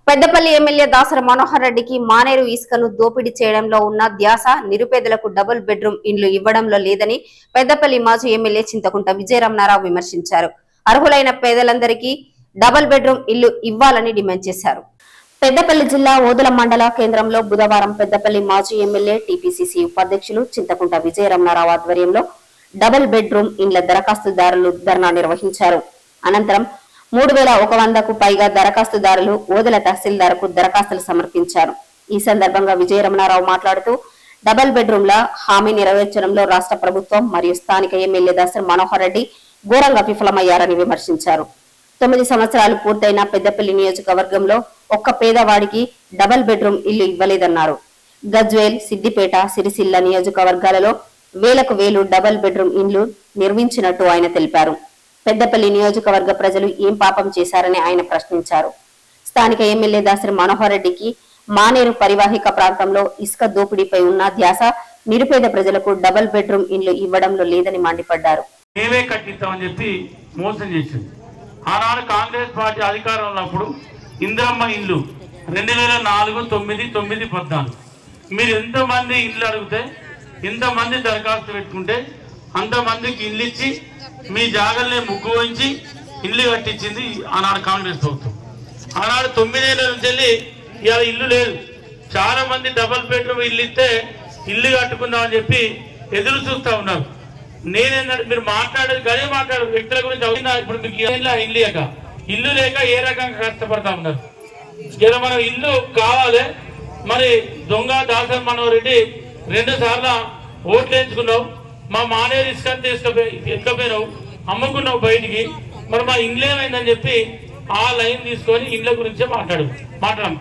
Peddapalli MLA Dasari Manohar రెడ్డికి మానేరు ఇసుకను దోపిడీ చేయడంలో ఉన్న ధ్యాస నిరుపేదలకు డబుల్ బెడ్రూమ్ ఇండ్లు ఇవ్వడంలో లేదని పెద్దపల్లి మాజీ ఎమ్మెల్యే చింతకుంట విజయరమణారావు విమర్శించారు అర్హులైన పేదలందరికీ డబుల్ బెడ్రూమ్ ఇల్లు ఇవ్వాలని డిమాండ్ చేశారు పెద్దపల్లి జిల్లా ఓదల మండల కేంద్రంలో బుధవారం పెద్దపల్లి మాజీ ఎమ్మెల్యే టీపీసీసీ ఉపాధ్యక్షులు చింతకుంట విజయరమణారావు ఆధ్వర్యంలో డబుల్ బెడ్రూమ్ ఇండ్ల దరఖాస్తుదారులు ధర్నా నిర్వహించారు అనంతరం మూడు వేల ఒక వందకు పైగా దరఖాస్తుదారులు ఓదెల తహసీల్దార్కు దరఖాస్తులు సమర్పించారు ఈ సందర్భంగా విజయరమణారావు మాట్లాడుతూ డబుల్ బెడ్రూమ్ల హామీ నెరవేర్చడంలో రాష్ట్ర ప్రభుత్వం మరియు స్థానిక ఎమ్మెల్యే దాసరి మనోహర్ రెడ్డి ఘోరంగా విఫలమయ్యారని విమర్శించారు తొమ్మిది సంవత్సరాలు పూర్తయిన పెద్దపల్లి నియోజకవర్గంలో ఒక్క పేదవాడికి డబుల్ బెడ్రూమ్ ఇల్లు ఇవ్వలేదన్నారు గజ్వేల్ సిద్దిపేట సిరిసిల్ల నియోజకవర్గాలలో వేలకు వేలు డబుల్ బెడ్రూమ్ ఇండ్లు నిర్మించినట్టు ఆయన తెలిపారు పెద్దపల్లి నియోజకవర్గ ప్రజలు ఏం పాపం చేశారని ఆయన ప్రశ్నించారు స్థానిక ఎమ్మెల్యే దాసరి మనోహర్ రెడ్డికి మానేరు పరివాహిక ప్రాంతంలో ఇసుక దోపిడీపై ఉన్న ధ్యాస నిరుపేద ప్రజలకు డబుల్ బెడ్రూమ్ ఇండ్లు ఇవ్వడంలో లేదని మండిపడ్డారు మేమే కట్టిస్తామని చెప్పి మోసం చేసింది ఆనాడు కాంగ్రెస్ పార్టీ అధికారం ఉన్నప్పుడు ఇందిరమ్మ ఇల్లు రెండు వేల నాలుగు తొమ్మిది తొమ్మిది పద్నాలుగు మీరు ఎంతమంది ఇల్లు అడిగితే ఎంతమంది దరఖాస్తు పెట్టుకుంటే అంతమందికి ఇల్లు ఇచ్చి మీ జాగల్ని ముగ్గు వంచి ఇల్లు కట్టించింది ఆనాడు కాంగ్రెస్ ప్రభుత్వం ఆనాడు తొమ్మిదేళ్ల నుంచి వెళ్ళి ఇవాళ ఇల్లు లేదు చాలా మంది డబల్ బెడ్రూమ్ ఇల్లు ఇస్తే ఇల్లు కట్టుకుందామని చెప్పి ఎదురు చూస్తా ఉన్నారు నేనేంటంటే మీరు మాట్లాడేది గదే మాట్లాడు వ్యక్తుల గురించి అవుతుందా ఇప్పుడు మీకు ఏళ్ళ ఇల్లు లేక ఇల్లు లేక ఏ రకంగా కష్టపడతా ఉన్నారు ఇలా మనం ఇల్లు కావాలి మరి దొంగ దాసన్ మనోహర్ రెడ్డి రెండు సార్లు ఓట్లు వేయించుకున్నావు మా మానేరు ఇసుకని తీసుకుపోయి ఎత్తుకపోయినావు అమ్ముకున్నావు బయటికి మరి మా ఇండ్లు ఏమైందని చెప్పి ఆ లైన్ తీసుకొని ఇండ్ల గురించే మాట్లాడు మాట్లాడు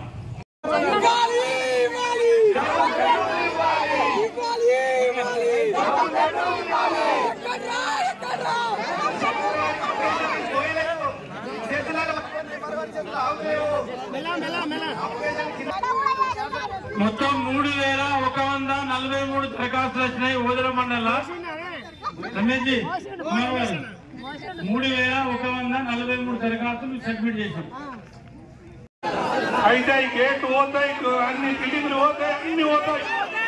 మొత్తం మూడు వేల ఒక వంద నలభై మూడు దరఖాస్తులు వచ్చినాయి ఓదల మండల రమేష్ జీ, కుమార్ గారు, మూడు వేల ఒక వంద నలభై మూడు దరఖాస్తులు సబ్మిట్ చేశాం అయితే ఈ గేట్ పోతాయి అన్ని బిల్డింగ్లు పోతాయి అన్ని పోతాయి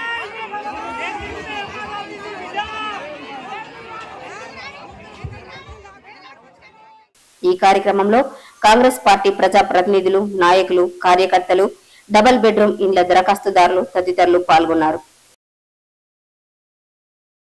ఈ కార్యక్రమంలో కాంగ్రెస్ పార్టీ ప్రజా ప్రతినిధులు నాయకులు కార్యకర్తలు డబుల్ బెడ్రూమ్ ఇండ్ల దరఖాస్తుదారులు తదితరులు పాల్గొన్నారు